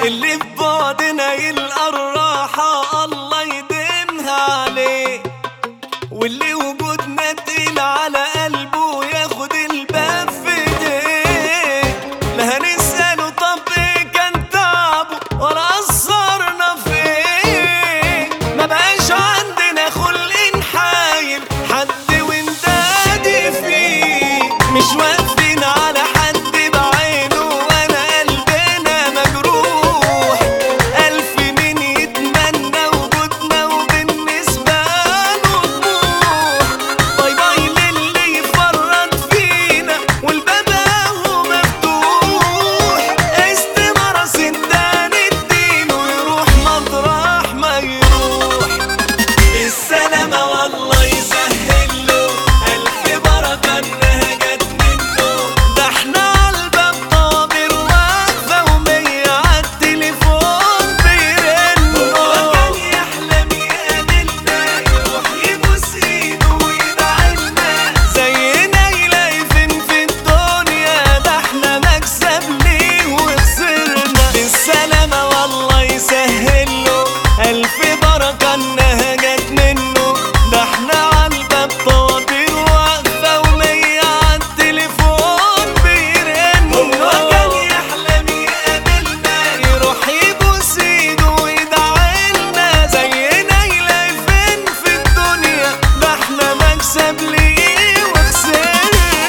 اللي في بعدنا يلقى الراحة الله يديمها عليه واللي وجودنا تقيل على قلبه ياخد الباب في ايديه لا هنسأله طب ايه كان تعبه ولا قصرنا في ايه ما بقاش عندنا خلق نحايل حد وندادي فيه مش واقفين على حد بعينه وانا قلبنا مجروح ألف مين يتمنى وجودنا وبالنسبة له طموح باي باي للي يفرط فينا والباب اهو مفتوح استمارة سندان الدين ويروح مطرح ما يروح السلامة والله يسهل له ألف بركة إنها جت منه ده احنا عالباب طابر واقفة ومية عالتليفون بيرنوا كان يحلم يقابلنا يروح يبوس ايده ويدعيلنا زينا يلاقي فين في الدنيا ده احنا مكسب ليه وخسرنا بالسلامة والله يسهل له ألف بركة إنها جت منه ده احنا عالباب طوابير واقفة ومية عالتليفون بيرنوا هو كان يحلم يقابلنا يروح يبوس ايده ويدعيلنا زينا يلاقي فين في الدنيا ده احنا مكسب ليه وخسرنا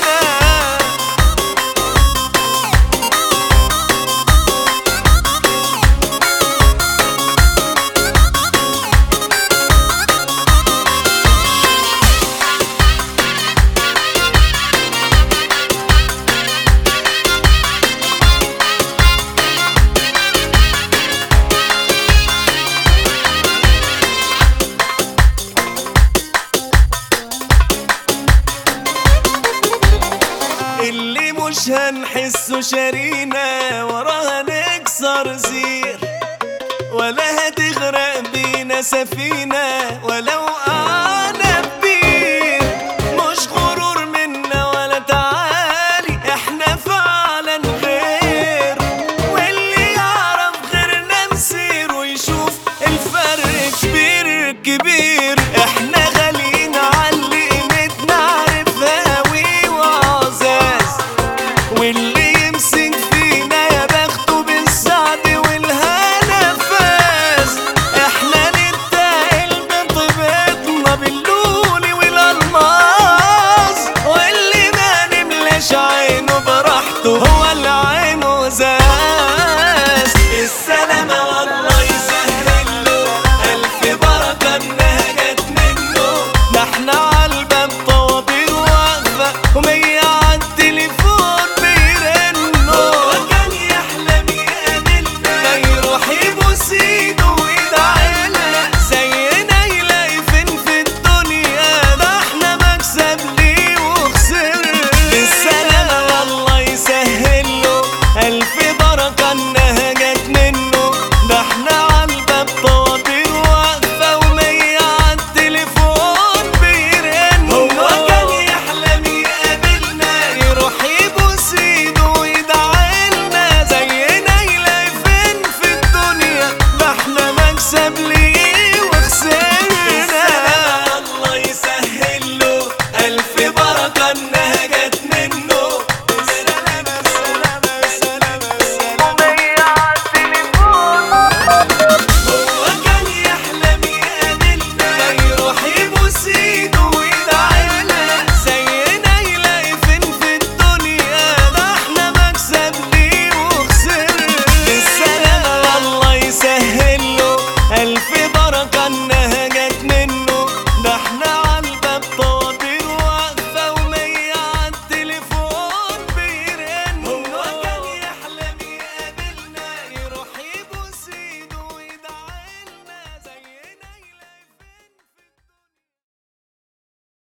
اللي مش هنحسه شارينا وراها نكسر زير ولا هتغرق بينا سفينة